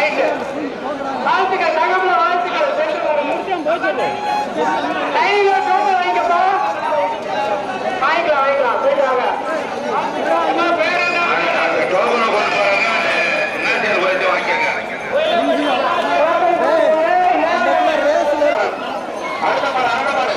Right வாழ்த்துக்கள் தகவல வாழ்த்துக்கள் சென்று வரணும் லைவ்ல டோக்கன் வாங்கிக்கப்பா வாங்கிக்கலாம் வாங்கிக்கலாம் போயிட்டு வாங்க அம்மா, பேர் என்ன? டோக்கனை கொண்டு போறாங்க என்ன செய்ய போயிட்டு வாங்கிக்கங்க அடுத்த மாடு அடுத்த மாடு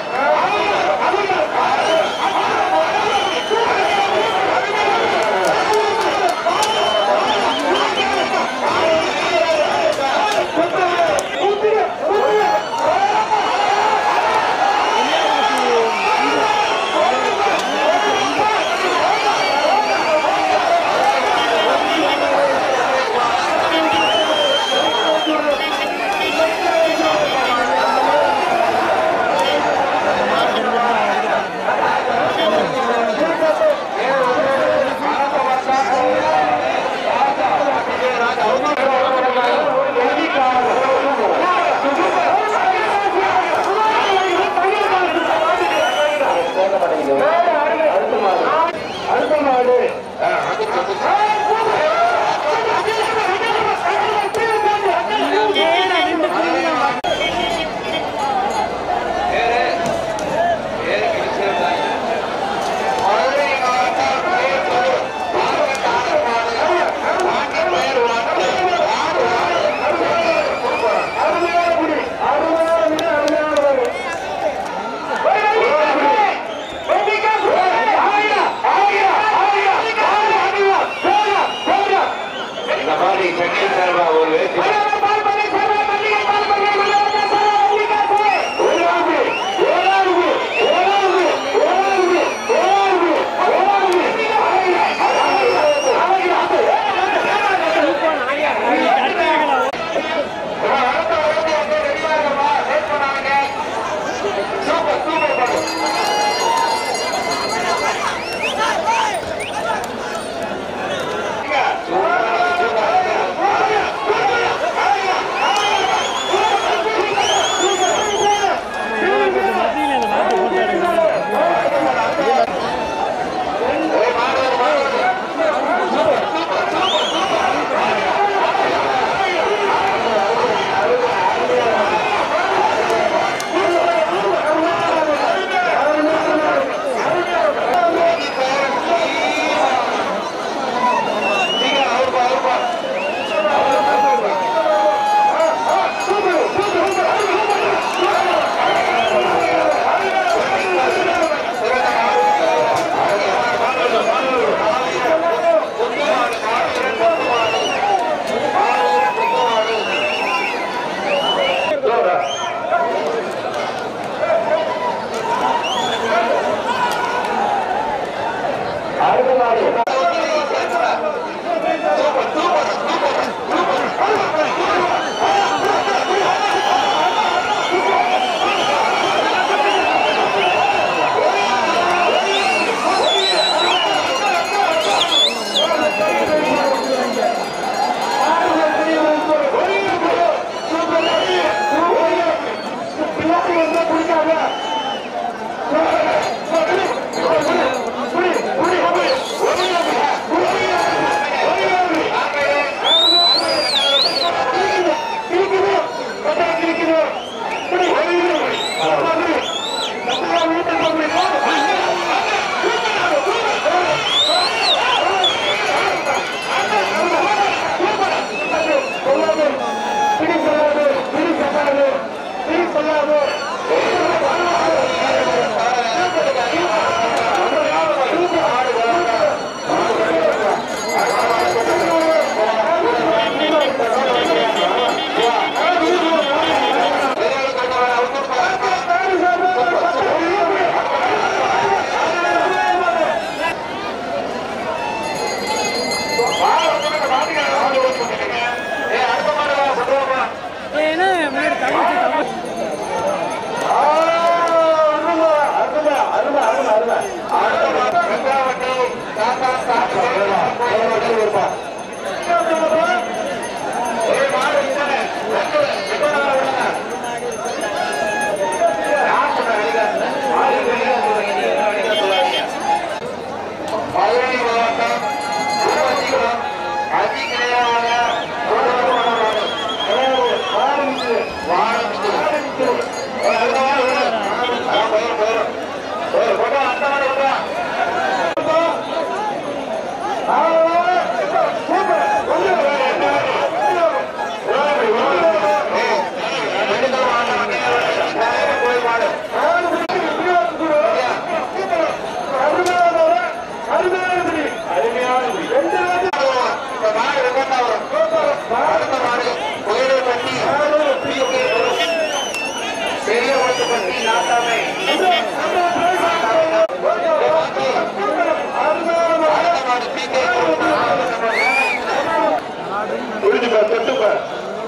அடுத்த மாடு மதுரை மாவட்டம் மேட்டூர் மாவட்ட மாடு மாட்டு பெயர் வந்து அருமையான குடி அருமையான குடி அருமையான குடி இந்த மாதிரி சென்னை சார்பா ஒரு வேட்டி சூப்பர் சூப்பர் பாரு ஏன்னா முன்னாடி தள்ளி வச்சு தள்ளி தொட்டுப்பார் தொட்டுப்பார்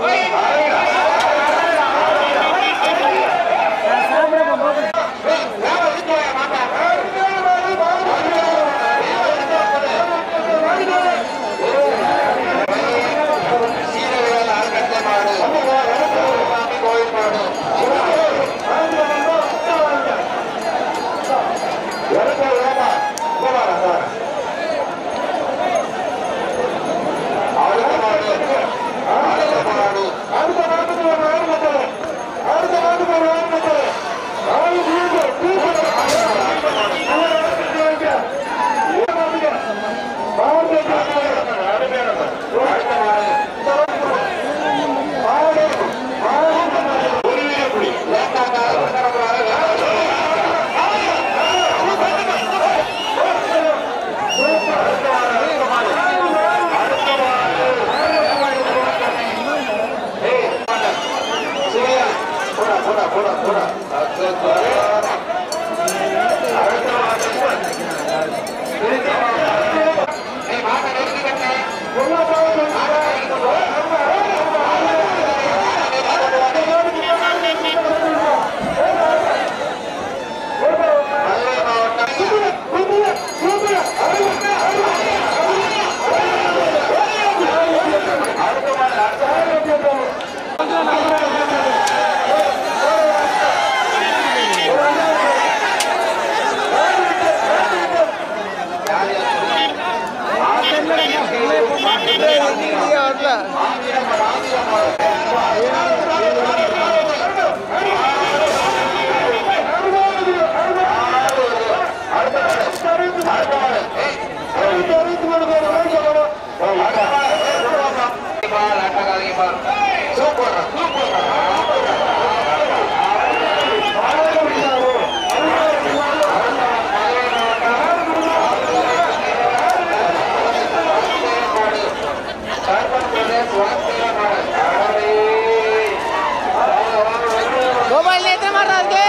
மொபைல் எத்தனை மாதிரி இருக்கு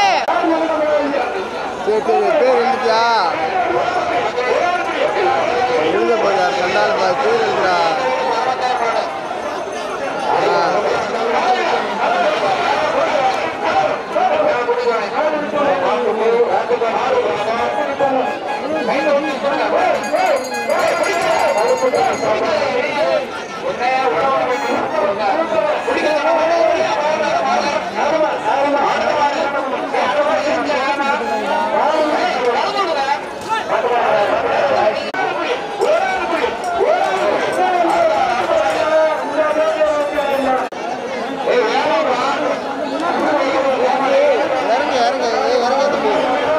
சரி சரி பேர் இருந்துச்சா எழுத போதா கண்டால் பார்த்து இருக்கிறா இறங்க இறங்க ஏய், இறங்க தம்பி.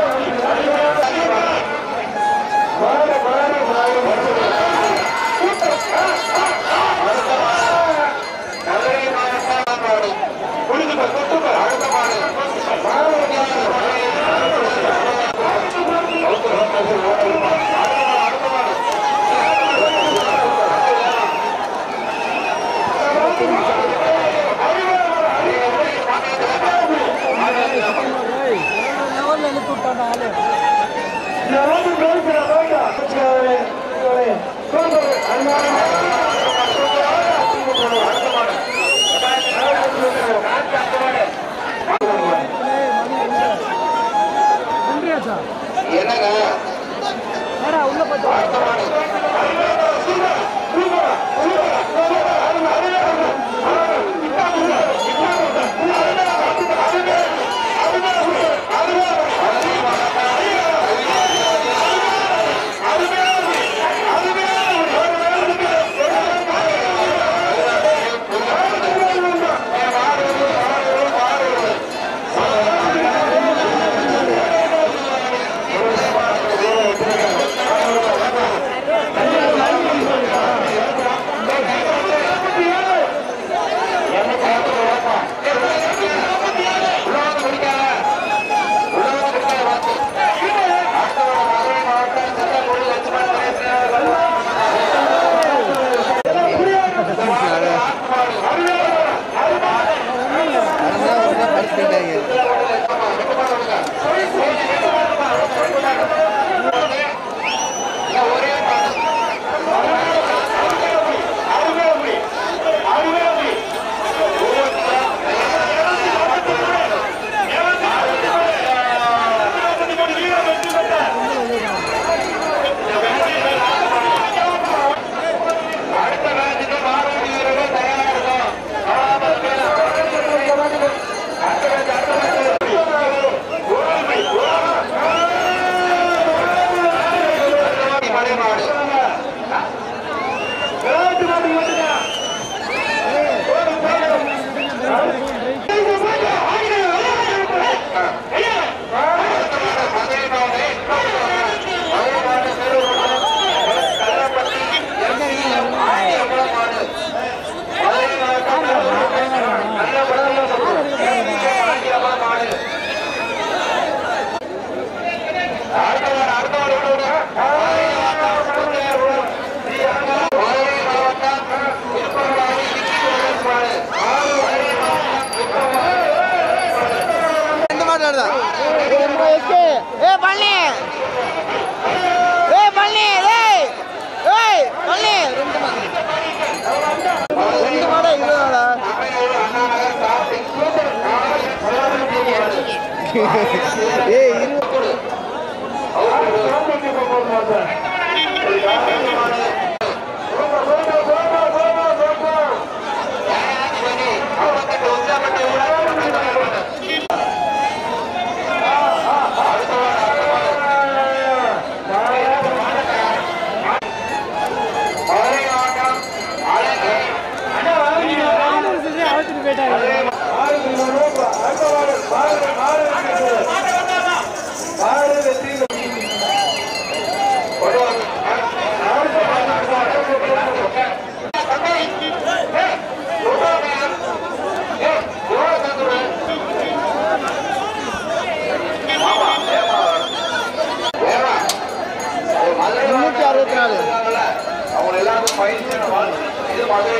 அதெல்லாம் ஒழுங்கா படிச்சுட்டாங்க அருமை எஸ்கே ஏ பழனி ஏ பழனி ஏய் ஏய் பழனி ரெண்டு மாடு ரெண்டு மாடா இருபதாடா ஏய் இருபது முன்னூற்றி அறுபத்தி நாலு அவங்க எல்லாரும் பயிற்சி இது மதுரை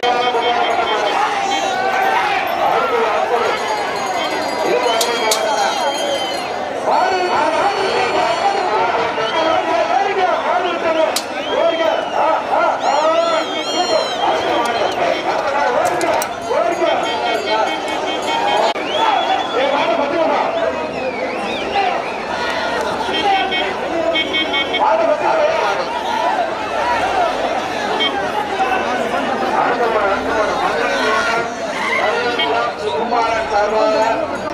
சுகுமாரன் சார்பாக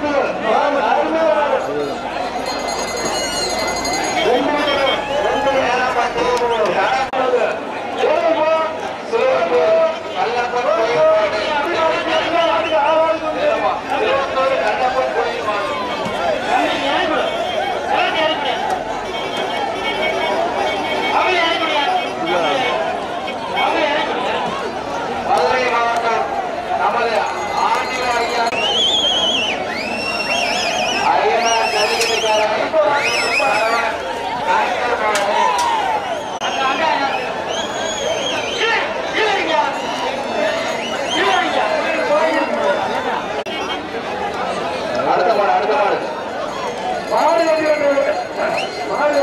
மதுரை மாவட்டம் நமது ஆண்டில ஐயா ஐயனார் ஜல்லிக்கட்டுக்காரர் டாக்டர் மாவட்டம் அடுத்த மாடு அடுத்த மாடு மாடு வெற்றி மாடு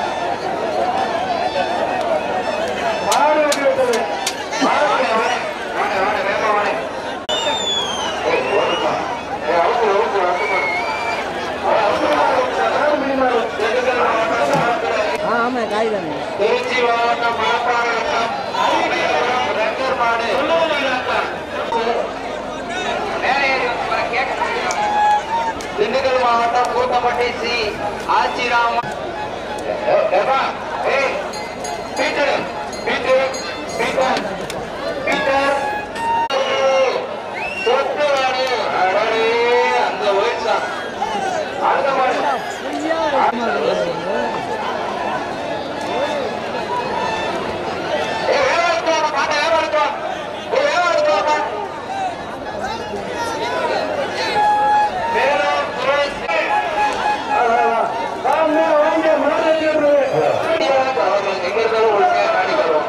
மாடு வெற்றி விட்டது மாடு வாடை வாடை வாடை வேகமா வாடை ஏய் ஓடுப்பா ஏய் அவுத்து அவுத்து அவுத்து மாடு ஏய் அவுத்து மாடு மாடு மினி மாடு திண்டுக்கல் மாவட்டம் ஆ ஆமாம் காய் தானே திருச்சி மாவட்டம் மணப்பாறையம் ரெங்கர் மாடு திண்டுக்கல் மாவட்டம் கூத்தப்பட்டி சி ஆச்சிராம ஏய் பீட்டர் பீட்டர் பீட்டர் பீட்டர் சொத்து மாடு அடடே அந்த வயசா அடுத்த மாடு ஏய் வேலை எடுத்து வா மாட்டை வேலை எடுத்து வா ஏய் வேலை எடுத்து வாப்பா வேலூர் சுரேஷ் அவர்கள் எங்க இருந்தாலும் ஒழுங்கா நாடி வரும்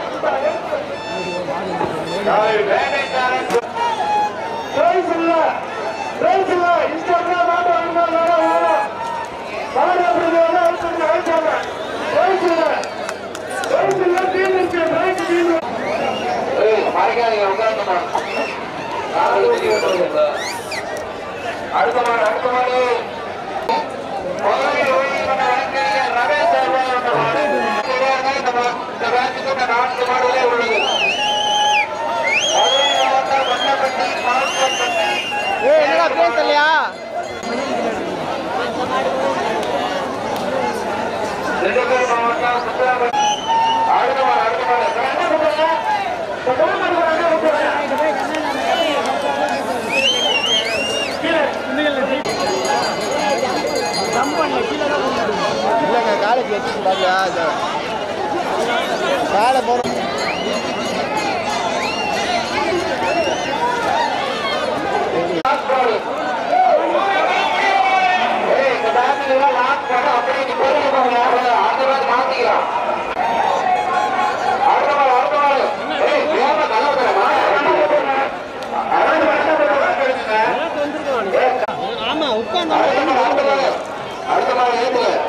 வேட்டைக்காரன் ஏய், மறைக்காதீங்க உட்கார்ந்துமா அடுத்த மாடு அடுத்த மாடு கோவில் ஓய்வுமன்ற வழக்கறிஞர் ரமேஷ் அவர்கள் வந்த மாடு. சரியாக இந்த மா- இந்த பேட்சுக்கு இந்த நான்கு மாடுகளே உள்ளது மதுரை மாவட்டம் வண்ணப்பட்டி பால்கோட்பட்டி ஏய் என்னடா பேசலையா திண்டுக்கல் மாவட்டம் சுந்தரபட்டி அடுத்த மாடு அடுத்த மாடு என்ன சொல்றீங்க? இந்த கோவில் மாடு என்ன சொல்றீங்க? இல்லைங்க காலேஜ் வச்சு பாத்தியா காலை போகிறோம் லாக் போடு. ஏய், இந்த பேட்சுக்கு எல்லாம் லாக் போடு. அப்படியே நீ போயிட்டு போங்க. அடுத்த பேட்ச் மாத்திக்கலாம். அடுத்த மாடு, அடுத்த மாடு. ஏய், வேகமா தலை வைக்கிறேம்மா. அடுத்த மாடு, அடுத்த மாடு, அடுத்த மாடு. ஏய், ஆமாம் உட்காந்து அடுத்த மாடு, அடுத்த மாடு. அடுத்த மாடு ஏத்துங்க.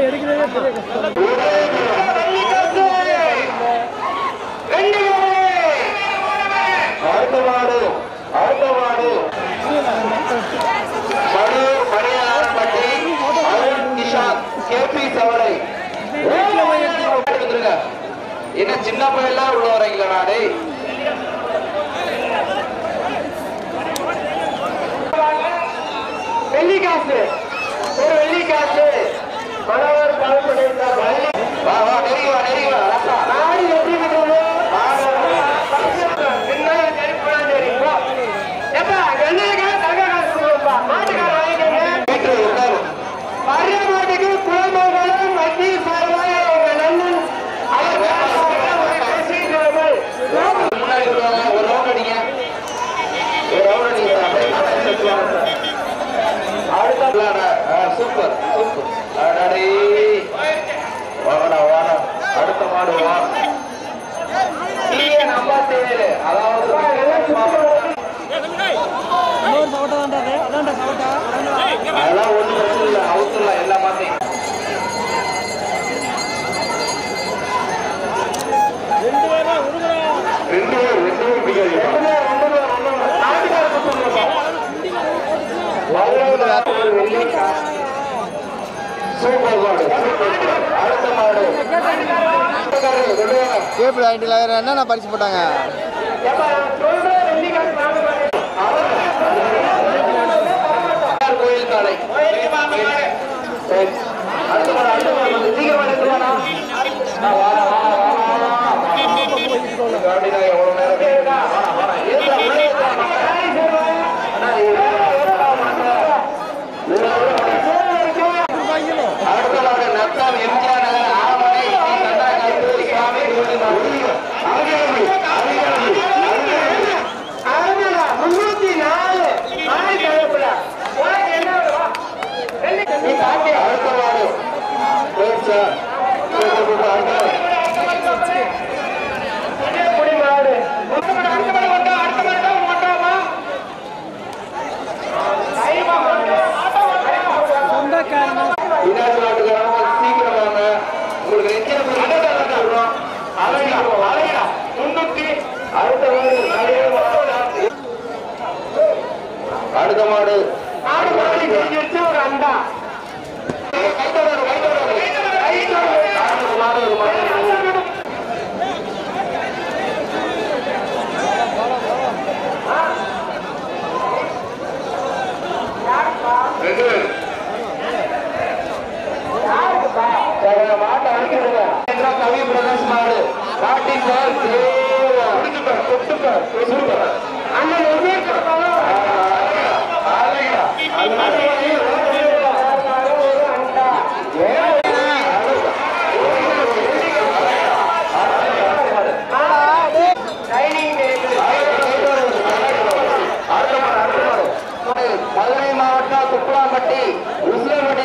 அடுத்த மாடு அடுத்த மாடு மடு மணியாரப்பட்டி அருண் கிஷான் கேபி சவலை எடுத்துருங்க என்ன சின்ன பையன்லாம் உள்ள வரீங்களா நாடே வெள்ளிக்காசு ஒரு வெள்ளிக்காசு மனவர் கலப்படைந்த வள்ளி வா வா நெருங்கி வா நெருங்கி வா ராசா. நாடு எப்படி இருக்கிறது பின்னாடி கருப்புனா சரி போ எப்பா வெள்ளைக்காக தங்க காசு கொடுப்பா மாட்டுக்கார வாங்கிக்கங்க வீட்டுல உட்காரு வர்ற மாட்டுக்கு குழந்தைகளும் வட்டி சார்பாக உங்க நண்பன் அவர் பேசிக்கிறவர்கள் முன்னாடி வருவாங்க ஒரு ரவுண்ட் அடிங்க ஒரு ரவுண்ட் அடிங்க சார் அப்படியே காலை எடுத்து வாங்க சார். அடுத்த விளையாட சூப்பர் சூப்பர் அடடே வாடா வாடா அடுத்த மாடு வா டிஎன் ஐம்பத்தி ஏழு அதாவது அதெல்லாம் ஒண்ணு பிரச்சனை இல்லை அவுத்துலாம் எல்லா மாத்தையும் ரெண்டு பேர் ரெண்டு பேர் பிடிக்காது சூப்பர் மாடு சூப்பர் அடுத்த மாடு கொண்டு வாங்க கேபிள் ஐடியில் என்னென்ன பரிசு போட்டாங்க ஆர் கோயில் காலை சரி. அடுத்த மாடு அடுத்த மாடு வந்து சீக்கிரமா எடுத்து வாடா. நான் வாடா, வாடா, வாடா, வாடா. காண்டிதா எவ்வளவு நேரம் கேக்குதா? வாடா, வாடா. ஏறுடா, உள்ளே ஏறுடா, மக்களே. அண்ணா, ஏறுடா, ஏறுடா, மக்களே. ஏறுடா, ஏறுடா. அடுத்த மாடு நத்தம் எம்ஜிஆர் நகர் ஆமனை ஸ்ரீ கந்தா கருப்பூர் சுவாமி திருவண்ணாமலை. அருகேவி, அருகேவி, அருகேவி. முன்னூத்தி நாலு நாலு கலப்புல உனக்கு என்ன வரும்? வெள்ளி நீ காட்டு அடுத்த மாடு போயிடுச்சா? சரி, சரி, சரி, அடுத்த மாடு. குடி மாடு அடுத்த மாடு அடுத்த மாடு கொண்டா அடுத்த மாடு தான் கொண்டாமா கைமா கொண்டா பின்னாடி மாட்டுக்காரங்க சீக்கிரம் வாங்க உங்களுக்கு எத்தனை பேர் கிட்ட சொல்றோம் அழகா அழகா முன்னூத்தி அடுத்த மாடு நடுவே மாடு. அடுத்த மாடு ஆறு மாடு செஞ்சு ஒரு அண்டா கைத்தொடர் கைத்தொடர் அடுத்த மாடு ஒரு மாடு ரெண்டு பேர் சரி, மாட்டை அடிக்கிறீங்க. என்ற கவி பிரகாஷ் மாடு காட்டி சார் குடிச்சுப்பார் கொட்டுப்பார் சூப்பர் அண்ணன் ஒரே கட்டாலும் அழகா ஒரு அண்டா டைனிங் டேபிள் மதுரை மாவட்டம் குப்பலாம்பட்டி உசிலம்பட்டி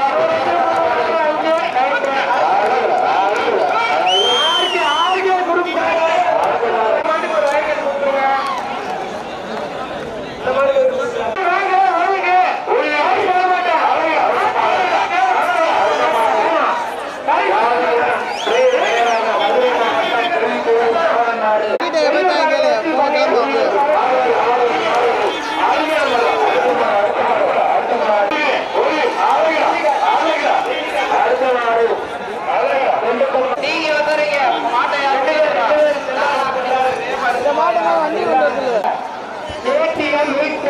ஆறுக்கு ஆறுக்கு கொடுப்பாங்க மாட்டுக்கு ஒரு வாய்க்கு கொடுத்துருங்க இந்த மாதிரி ஒரு கொடுத்துருங்க. வாங்க வாங்க வாங்க, வர மாட்டேன். வீட்டை எப்படி தான் கேளு மூணு கிளம்பு வந்து நீங்க வந்துறீங்க மாட்டை யாரு இந்த மாட்டெல்லாம் வண்டி கொண்டு வருது ஏடிஎம் மீட்பு.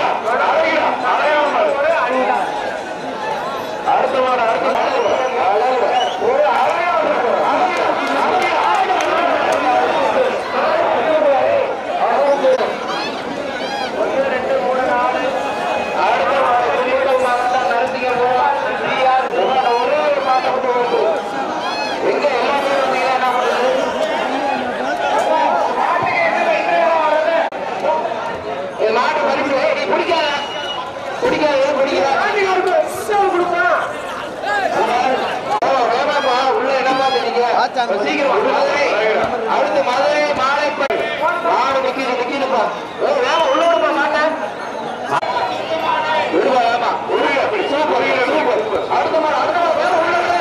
அடுத்த மாடு அடுத்த மாடு ஒரு அடுத்த மாடு திண்டுக்கல் மாவட்டம் நரசிங்கபுரம் டிஆர் ஒரே ஒரு மாட்டை மட்டும் வந்து எங்க எல்லாமே வந்தீங்கன்னா என்ன பண்றது இந்த மாட்டு பரிசு ஏய், நீ பிடிக்காத பிடிக்காத பிடிக்காத ஆண்டிகளுக்கு உற்சவம் கொடுப்பான். வேணாமா உள்ள என்னமா தெரியுங்க ஆச்சாங்க. சீக்கிரம் மதுரை அடுத்து மதுரை மாலைப்பை மாடு நிக்கிது நிக்கிதுப்பா ஏய், வேமா உள்ள விடுப்பா மாட்டேன் விடுவா வேமா சூப்பர் சூப்பர் அடுத்த மாடு அடுத்த மாடு வேமா உள்ள விடு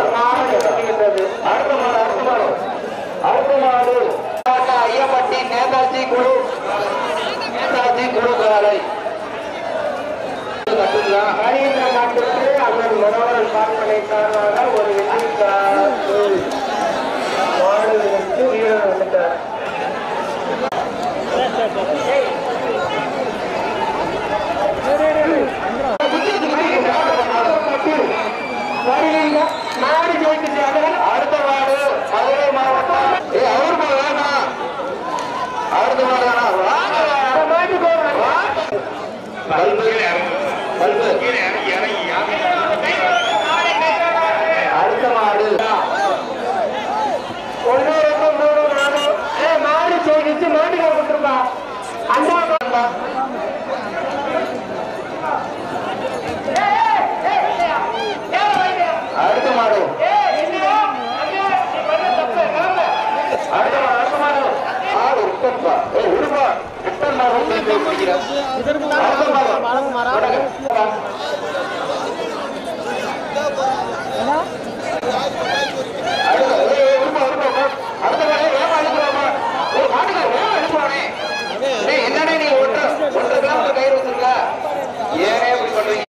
மாடு வருகின்றது. அடுத்த மாடு அடுத்த மாடு அடுத்த மாடு ஐயப்பட்டி நேதாஜி குழு நேதாஜி குழு காலை கட்டுங்களா வருகின்ற மாட்டிற்கு அண்ணன் மனோகரன் பார்ப்பனை சார்பாக ஒரு வெற்றி காப்பு மாடு விட்டு வீரர் வந்துட்டார் வருகின்ற மாடு ஜெயிக்குது அதனால் அடுத்த மாடு மதுரை மாவட்டம் ஏ அவர் மாடு வேணாம் அடுத்த மாடு வேணாம் வாங்க அந்த மாட்டுக்கு ஒரு பல்பு பல்பு அடுத்த மாடு ஒன்று ரெண்டு மூணு நாலு ஏ மாடு ஜெயிச்சு மாட்டுக்கு கொடுத்துருப்பா அந்த அடுத்த மாடு அடுத்த மாடு அடுத்த மாடு ஆடு விட்டப்பா ஏ விடுப்பா விட்டன் மாடு பிடிக்கிறேன் அடுத்த மாடு தொடங்க.